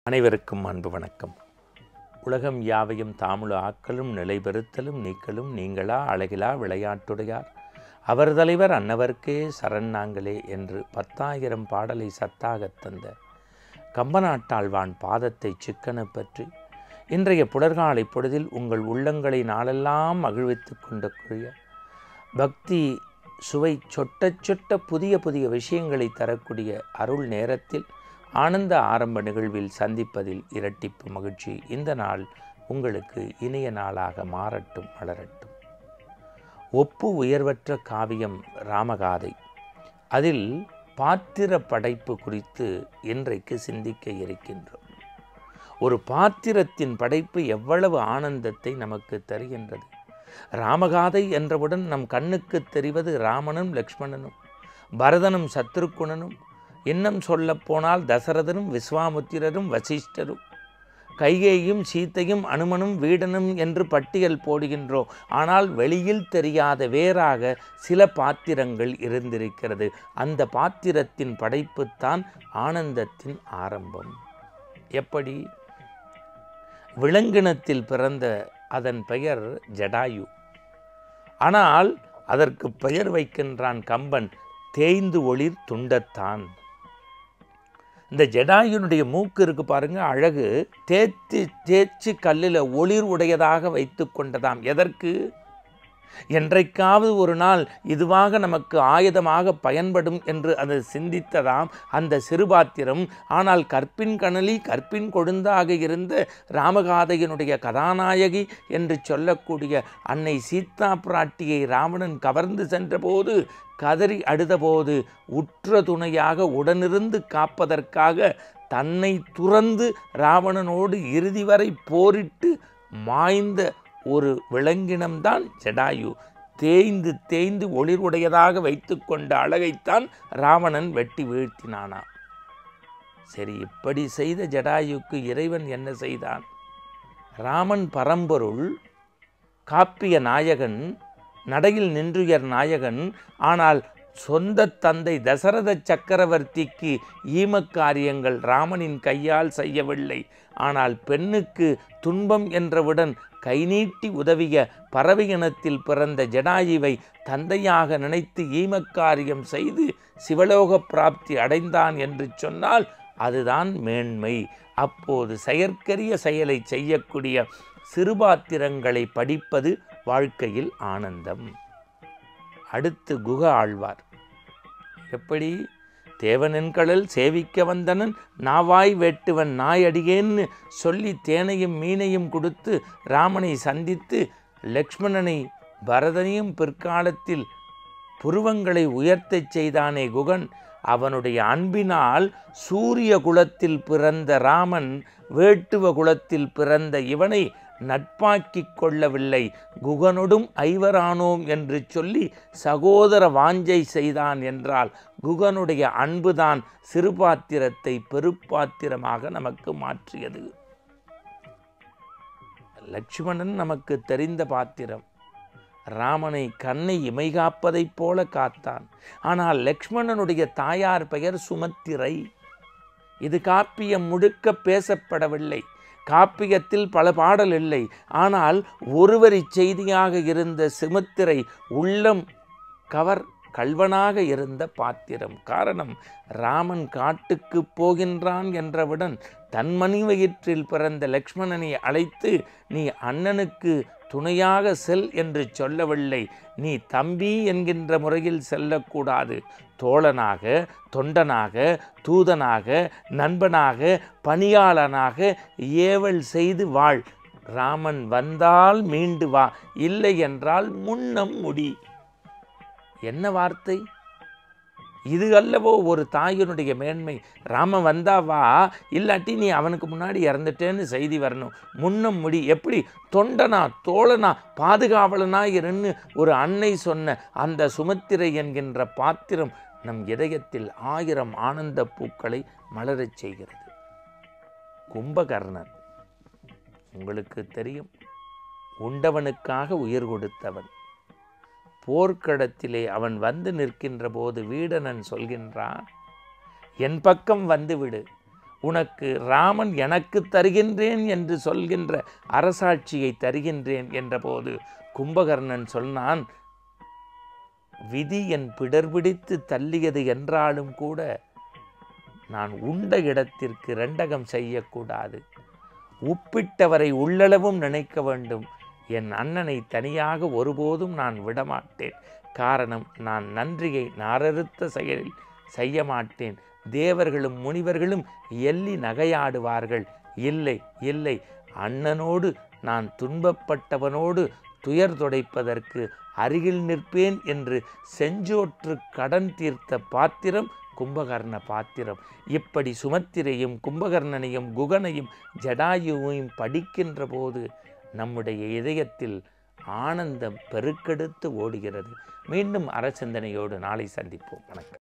அனைவருக்கும் அன்பு வணக்கம் உலகம் யாவையும் தாமுழ ஆக்கலும் நிலைபெறுத்தலும் நீக்கலும் நீங்களா அழகிலா விளையாட்டுடையார் அவர் தலைவர் அன்னவர்க்கே சரண் நாங்களே என்று பத்தாயிரம் பாடலை சத்தாகத் தந்த கம்பநாட்டாழ்வான் பாதத்தை சிக்கன பற்றி இன்றைய புலர்காலை பொழுதில் உங்கள் உள்ளங்களை நாளெல்லாம் மகிழ்வித்துக் கொண்டக்கூடிய பக்தி சுவை சொட்ட சொட்ட புதிய புதிய விஷயங்களை தரக்கூடிய அருள் நேரத்தில் ஆனந்த ஆரம்ப நிகழ்வில் சந்திப்பதில் இரட்டிப்பு மகிழ்ச்சி இந்த நாள் உங்களுக்கு இனிய நாளாக மாறட்டும் மலரட்டும் ஒப்பு உயர்வற்ற காவியம் ராமகாதை அதில் பாத்திர படைப்பு குறித்து இன்றைக்கு சிந்திக்க இருக்கின்றோம் ஒரு பாத்திரத்தின் படைப்பு எவ்வளவு ஆனந்தத்தை நமக்கு தருகின்றது ராமகாதை என்றவுடன் நம் கண்ணுக்கு தெரிவது ராமனும் லக்ஷ்மணனும் பரதனும் சத்ருக்குணனும் இன்னும் சொல்லப்போனால் தசரதனும் விஸ்வாமுத்திரரும் வசிஷ்டரும் கைகேயும் சீத்தையும் அனுமனும் வீடனும் என்று பட்டியல் போடுகின்றோம் ஆனால் வெளியில் தெரியாத வேறாக சில பாத்திரங்கள் இருந்திருக்கிறது அந்த பாத்திரத்தின் படைப்புத்தான் ஆனந்தத்தின் ஆரம்பம் எப்படி விலங்கினத்தில் பிறந்த அதன் பெயர் ஜடாயு ஆனால் அதற்கு பெயர் வைக்கின்றான் கம்பன் தேய்ந்து ஒளிர் துண்டத்தான் இந்த ஜடாயுனுடைய மூக்கு இருக்கு பாருங்க அழகு தேய்ச்சி தேய்ச்சி கல்லில் ஒளிர் உடையதாக வைத்து கொண்டதாம் எதற்கு என்றைக்காவது ஒரு நாள் இதுவாக நமக்கு ஆயுதமாக பயன்படும் என்று அது சிந்தித்ததாம் அந்த சிறுபாத்திரம் ஆனால் கற்பின் கணலி கற்பின் கொழுந்தாக இருந்த ராமகாதையினுடைய கதாநாயகி என்று சொல்லக்கூடிய அன்னை சீதா பிராட்டியை ராவணன் கவர்ந்து சென்றபோது கதறி அழுதபோது உற்ற துணையாக உடனிருந்து காப்பதற்காக தன்னை துறந்து ராவணனோடு இறுதி வரை போரிட்டு மாய்ந்த ஒரு விலங்கினம்தான் ஜடாயு தேய்ந்து தேய்ந்து ஒளிர்வுடையதாக வைத்து கொண்ட அழகைத்தான் ராவணன் வெட்டி வீழ்த்தினானா சரி இப்படி செய்த ஜடாயுக்கு இறைவன் என்ன செய்தான் ராமன் பரம்பொருள் காப்பிய நாயகன் நடையில் நின்றுயர் நாயகன் ஆனால் சொந்த தந்தை தசரத சக்கரவர்த்திக்கு ஈமக்காரியங்கள் ராமனின் கையால் செய்யவில்லை ஆனால் பெண்ணுக்கு துன்பம் என்றவுடன் கை நீட்டி உதவிய பறவையினத்தில் பிறந்த ஜடாயுவை தந்தையாக நினைத்து ஈமக்காரியம் செய்து சிவலோக பிராப்தி அடைந்தான் என்று சொன்னால் அதுதான் மேன்மை அப்போது செயற்கரிய செயலை செய்யக்கூடிய சிறுபாத்திரங்களை படிப்பது வாழ்க்கையில் ஆனந்தம் அடுத்து குக ஆழ்வார் எப்படி தேவனென்கடல் சேவிக்க வந்தனன் நாவாய் வெட்டுவன் நாயடியேன்னு சொல்லி தேனையும் மீனையும் கொடுத்து ராமனை சந்தித்து லக்ஷ்மணனை பரதனையும் பிற்காலத்தில் புருவங்களை உயர்த்தச் செய்தானே குகன் அவனுடைய அன்பினால் சூரிய குலத்தில் பிறந்த ராமன் வேட்டுவ குலத்தில் பிறந்த இவனை நட்பாக்கிக் கொள்ளவில்லை குகனொடும் ஐவரானோம் என்று சொல்லி சகோதர வாஞ்சை செய்தான் என்றால் குகனுடைய அன்புதான் சிறுபாத்திரத்தை பெருப்பாத்திரமாக நமக்கு மாற்றியது லட்சுமணன் நமக்கு தெரிந்த பாத்திரம் ராமனை கண்ணை இமைகாப்பதைப் போல காத்தான் ஆனால் லக்ஷ்மணனுடைய தாயார் பெயர் சுமத்திரை இது காப்பியம் முழுக்க பேசப்படவில்லை காப்பியத்தில் பல பாடல் இல்லை ஆனால் ஒருவரி செய்தியாக இருந்த சுமத்திரை உள்ளம் கவர் கல்வனாக இருந்த பாத்திரம் காரணம் ராமன் காட்டுக்கு போகின்றான் என்றவுடன் தன் மணி வயிற்றில் பிறந்த லக்ஷ்மணனை அழைத்து நீ அண்ணனுக்கு துணையாக செல் என்று சொல்லவில்லை நீ தம்பி என்கின்ற முறையில் செல்லக்கூடாது தோழனாக தொண்டனாக தூதனாக நண்பனாக பணியாளனாக ஏவல் செய்து வாழ் ராமன் வந்தால் மீண்டு வா இல்லை என்றால் முன்னம் முடி என்ன வார்த்தை இது அல்லவோ ஒரு தாயினுடைய மேன்மை ராம வந்தா வா இல்லாட்டி நீ அவனுக்கு முன்னாடி இறந்துட்டேன்னு செய்தி வரணும் முன்னம் முடி எப்படி தொண்டனா தோழனா பாதுகாவலனா இருன்னு ஒரு அன்னை சொன்ன அந்த சுமத்திரை என்கின்ற பாத்திரம் நம் இதயத்தில் ஆயிரம் ஆனந்த பூக்களை மலரச் செய்கிறது கும்பகர்ணன் உங்களுக்கு தெரியும் உண்டவனுக்காக உயிர் கொடுத்தவன் போர்க்களத்திலே அவன் வந்து நிற்கின்ற போது வீடனன் சொல்கின்றான் என் பக்கம் வந்துவிடு உனக்கு ராமன் எனக்கு தருகின்றேன் என்று சொல்கின்ற அரசாட்சியை தருகின்றேன் என்றபோது கும்பகர்ணன் சொன்னான் விதி என் பிடர்பிடித்து தள்ளியது என்றாலும் கூட நான் உண்ட இடத்திற்கு ரெண்டகம் செய்யக்கூடாது உப்பிட்டவரை உள்ளளவும் நினைக்க வேண்டும் என் அண்ணனை தனியாக ஒருபோதும் நான் விடமாட்டேன் காரணம் நான் நன்றியை நாரறுத்த செயலில் செய்ய மாட்டேன் தேவர்களும் முனிவர்களும் எள்ளி நகையாடுவார்கள் இல்லை இல்லை அண்ணனோடு நான் துன்பப்பட்டவனோடு துயர் துடைப்பதற்கு அருகில் நிற்பேன் என்று செஞ்சோற்று கடன் தீர்த்த பாத்திரம் கும்பகர்ண பாத்திரம் இப்படி சுமத்திரையும் கும்பகர்ணனையும் குகனையும் ஜடாயுவையும் படிக்கின்ற போது நம்முடைய இதயத்தில் ஆனந்தம் பெருக்கெடுத்து ஓடுகிறது மீண்டும் அறச்சிந்தனையோடு நாளை சந்திப்போம் வணக்கம்